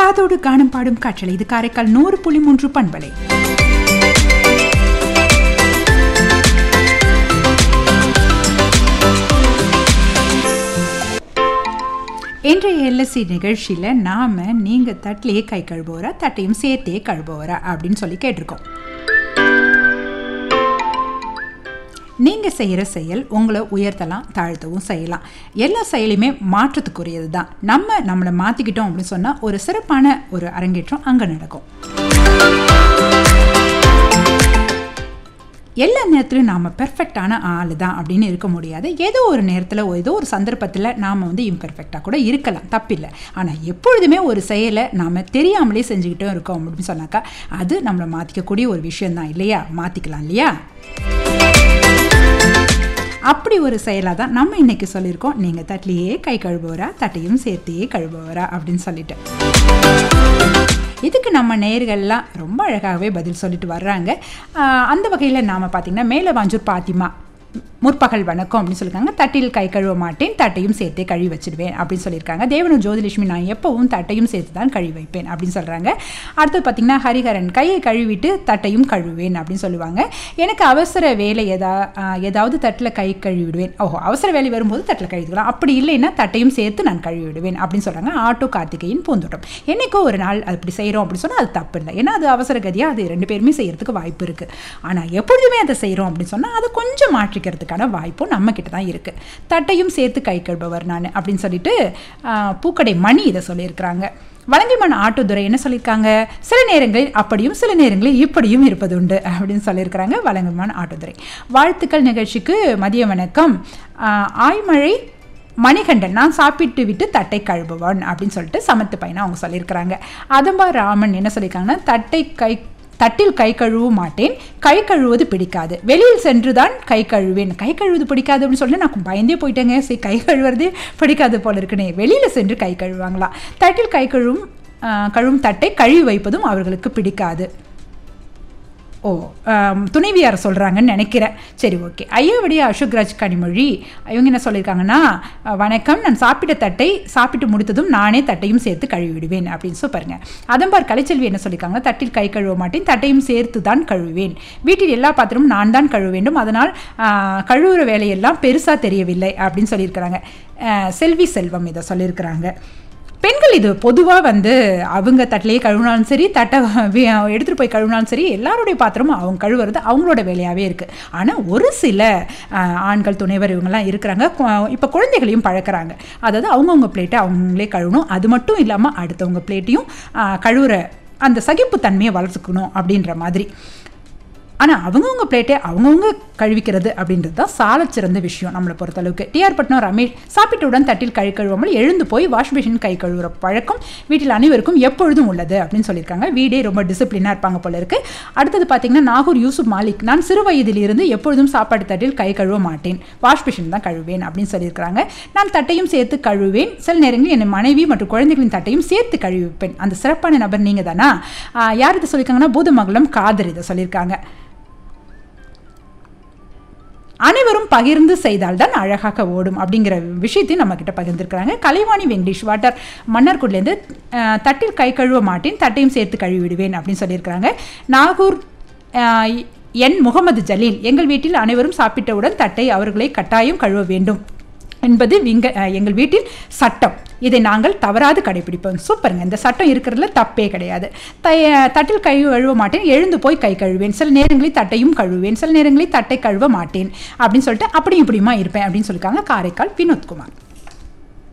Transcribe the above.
காதோடு கானம் பாடும் காற்றலை இது காரைக்கால் நூறு புள்ளி மூன்று பண்பலை இன்றைய எல்எஸ்சி நிகழ்ச்சியில் நாம் நீங்கள் தட்டிலேயே கை கழுவுவரா தட்டையும் சேர்த்தே கழுவுவரா அப்படின்னு சொல்லி கேட்டிருக்கோம் நீங்கள் செய்கிற செயல் உங்களை உயர்த்தலாம் தாழ்த்தவும் செய்யலாம் எல்லா செயலுமே மாற்றத்துக்குரியது தான் நம்ம நம்மளை மாற்றிக்கிட்டோம் அப்படின்னு சொன்னால் ஒரு சிறப்பான ஒரு அரங்கேற்றம் அங்கே நடக்கும் எல்லா நேரத்திலும் நாம் பெர்ஃபெக்டான ஆள் தான் அப்படின்னு இருக்க முடியாது ஏதோ ஒரு நேரத்தில் ஏதோ ஒரு சந்தர்ப்பத்தில் நாம் வந்து இம்பெர்ஃபெக்டாக கூட இருக்கலாம் தப்பில்லை ஆனால் எப்பொழுதுமே ஒரு செயலை நாம் தெரியாமலே செஞ்சுக்கிட்டும் இருக்கோம் அப்படின்னு சொன்னாக்கா அது நம்மளை மாற்றிக்கக்கூடிய ஒரு விஷயந்தான் இல்லையா மாற்றிக்கலாம் இல்லையா அப்படி ஒரு செயலாக தான் நம்ம இன்னைக்கு சொல்லியிருக்கோம் நீங்கள் தட்டிலேயே கை கழுவுவரா தட்டையும் சேர்த்தையே கழுவுவரா அப்படின்னு சொல்லிட்டு இதுக்கு நம்ம நேர்கள்லாம் ரொம்ப அழகாகவே பதில் சொல்லிட்டு வர்றாங்க அந்த வகையில் நாம் பார்த்திங்கன்னா மேலே வாஞ்சூர் பாத்திமா முற்பகல் வணக்கம் அப்படின்னு சொல்லியிருக்காங்க தட்டில் கை கழுவ மாட்டேன் தட்டையும் சேர்த்தே கழுவி வச்சிடுவேன் அப்படின்னு சொல்லியிருக்காங்க தேவனு ஜோதிலட்சுமி நான் எப்பவும் தட்டையும் சேர்த்து தான் கழுவி வைப்பேன் அப்படின்னு சொல்கிறாங்க அடுத்தது பார்த்திங்கன்னா ஹரிஹரன் கையை கழுவிட்டு தட்டையும் கழுவேன் அப்படின்னு சொல்லுவாங்க எனக்கு அவசர வேலை எதா ஏதாவது தட்டில் கை கழுவி விடுவேன் ஓஹோ அவசர வேலை வரும்போது தட்டில் கழுவிக்கலாம் அப்படி இல்லைன்னா தட்டையும் சேர்த்து நான் கழுவி விடுவேன் அப்படின்னு சொல்கிறாங்க ஆட்டோ கார்த்திகையின் பூந்தோட்டம் என்றைக்கோ ஒரு நாள் அப்படி செய்கிறோம் அப்படின்னு சொன்னால் அது தப்பு இல்லை ஏன்னா அது அவசர கதியாக அது ரெண்டு பேருமே செய்கிறதுக்கு வாய்ப்பு இருக்குது ஆனால் எப்பொழுதுமே அதை செய்கிறோம் அப்படின்னு சொன்னால் அதை கொஞ்சம் மாற்றிக்கிறதுக்கான வாய்ப்பும் நம்ம கிட்ட தான் இருக்குது தட்டையும் சேர்த்து கை கழுபவர் நான் அப்படின்னு சொல்லிட்டு பூக்கடை மணி இதை சொல்லியிருக்கிறாங்க வழங்கிமன் ஆட்டுத்துறை என்ன சொல்லியிருக்காங்க சில நேரங்களில் அப்படியும் சில நேரங்களில் இப்படியும் இருப்பது உண்டு அப்படின்னு சொல்லியிருக்கிறாங்க வழங்குமான் ஆட்டுத்துறை வாழ்த்துக்கள் நிகழ்ச்சிக்கு மதிய வணக்கம் ஆய்மழை மணிகண்டன் நான் சாப்பிட்டு விட்டு தட்டை கழுவுவான் அப்படின்னு சொல்லிட்டு சமத்து பையனை அவங்க சொல்லியிருக்கிறாங்க அதம்பா ராமன் என்ன சொல்லியிருக்காங்கன்னா தட்டை கை தட்டில் கை கழுவ மாட்டேன் கை கழுவுவது பிடிக்காது வெளியில் சென்று தான் கை கழுவேன் கை கழுவுவது பிடிக்காது அப்படின்னு சொல்லி நான் பயந்தே போயிட்டேங்க சரி கை கழுவுறதே பிடிக்காது போல இருக்குனே வெளியில் சென்று கை கழுவாங்களா தட்டில் கை கழுவும் கழுவும் தட்டை கழுவி வைப்பதும் அவர்களுக்கு பிடிக்காது ஓ துணைவியார் சொல்கிறாங்கன்னு நினைக்கிறேன் சரி ஓகே ஐயாவுடைய அசோக்ராஜ் கனிமொழி இவங்க என்ன சொல்லியிருக்காங்கன்னா வணக்கம் நான் சாப்பிட்ட தட்டை சாப்பிட்டு முடித்ததும் நானே தட்டையும் சேர்த்து கழுவி விடுவேன் அப்படின்னு சூப்பருங்க அதம்பார் கலைச்செல்வி என்ன சொல்லியிருக்காங்க தட்டில் கை கழுவ மாட்டேன் தட்டையும் சேர்த்து தான் கழுவேன் வீட்டில் எல்லா பாத்திரமும் நான் தான் கழுவ வேண்டும் அதனால் கழுவுற வேலையெல்லாம் பெருசாக தெரியவில்லை அப்படின்னு சொல்லியிருக்கிறாங்க செல்வி செல்வம் இதை சொல்லியிருக்கிறாங்க பெண்கள் இது பொதுவாக வந்து அவங்க தட்டிலேயே கழுவினாலும் சரி தட்டை எடுத்துகிட்டு போய் கழுவினாலும் சரி எல்லாருடைய பாத்திரமும் அவங்க கழுவுறது அவங்களோட வேலையாகவே இருக்குது ஆனால் ஒரு சில ஆண்கள் துணைவர் இவங்கெல்லாம் இருக்கிறாங்க இப்போ குழந்தைகளையும் பழக்கிறாங்க அதாவது அவங்கவுங்க பிளேட்டை அவங்களே கழுவணும் அது மட்டும் இல்லாமல் அடுத்தவங்க பிளேட்டையும் கழுவுற அந்த சகிப்புத்தன்மையை வளர்த்துக்கணும் அப்படின்ற மாதிரி ஆனால் அவங்கவுங்க பிளேட்டே அவங்கவுங்க கழுவிக்கிறது அப்படின்றது தான் சால சிறந்த விஷயம் நம்மளை பொறுத்தளவுக்கு டிஆர் பட்னம் ரமேஷ் சாப்பிட்டவுடன் தட்டில் கை கழுவாமல் எழுந்து போய் வாஷ் மிஷின் கை கழுவுற பழக்கம் வீட்டில் அனைவருக்கும் எப்பொழுதும் உள்ளது அப்படின்னு சொல்லியிருக்காங்க வீடே ரொம்ப டிசிப்ளினாக இருப்பாங்க போல இருக்கு அடுத்தது பார்த்தீங்கன்னா நாகூர் யூசுப் மாலிக் நான் சிறு வயதிலிருந்து எப்பொழுதும் சாப்பாடு தட்டில் கை கழுவ மாட்டேன் வாஷ் மிஷின் தான் கழுவேன் அப்படின்னு சொல்லியிருக்காங்க நான் தட்டையும் சேர்த்து கழுவேன் சில நேரங்களில் என் மனைவி மற்றும் குழந்தைகளின் தட்டையும் சேர்த்து கழுவிப்பேன் அந்த சிறப்பான நபர் நீங்கள் தானா யார் இதை சொல்லியிருக்காங்கன்னா பூதமங்கலம் காதர் இதை சொல்லியிருக்காங்க அனைவரும் பகிர்ந்து செய்தால்தான் அழகாக ஓடும் அப்படிங்கிற விஷயத்தையும் நம்ம கிட்ட பகிர்ந்துருக்கிறாங்க கலைவாணி வெங்கடேஷ் வாட்டர் மன்னர்குடிலேருந்து தட்டில் கை கழுவ மாட்டேன் தட்டையும் சேர்த்து கழுவி விடுவேன் அப்படின்னு சொல்லியிருக்கிறாங்க நாகூர் என் முகமது ஜலீல் எங்கள் வீட்டில் அனைவரும் சாப்பிட்டவுடன் தட்டை அவர்களை கட்டாயம் கழுவ வேண்டும் என்பது விங்க எங்கள் வீட்டில் சட்டம் இதை நாங்கள் தவறாது கடைபிடிப்போம் சூப்பருங்க இந்த சட்டம் இருக்கிறதுல தப்பே கிடையாது த தட்டில் கை கழுவ மாட்டேன் எழுந்து போய் கை கழுவேன் சில நேரங்களில் தட்டையும் கழுவேன் சில நேரங்களில் தட்டை கழுவ மாட்டேன் அப்படின்னு சொல்லிட்டு அப்படியும் இப்படியுமா இருப்பேன் அப்படின்னு சொல்லியிருக்காங்க காரைக்கால் வினோத்குமார்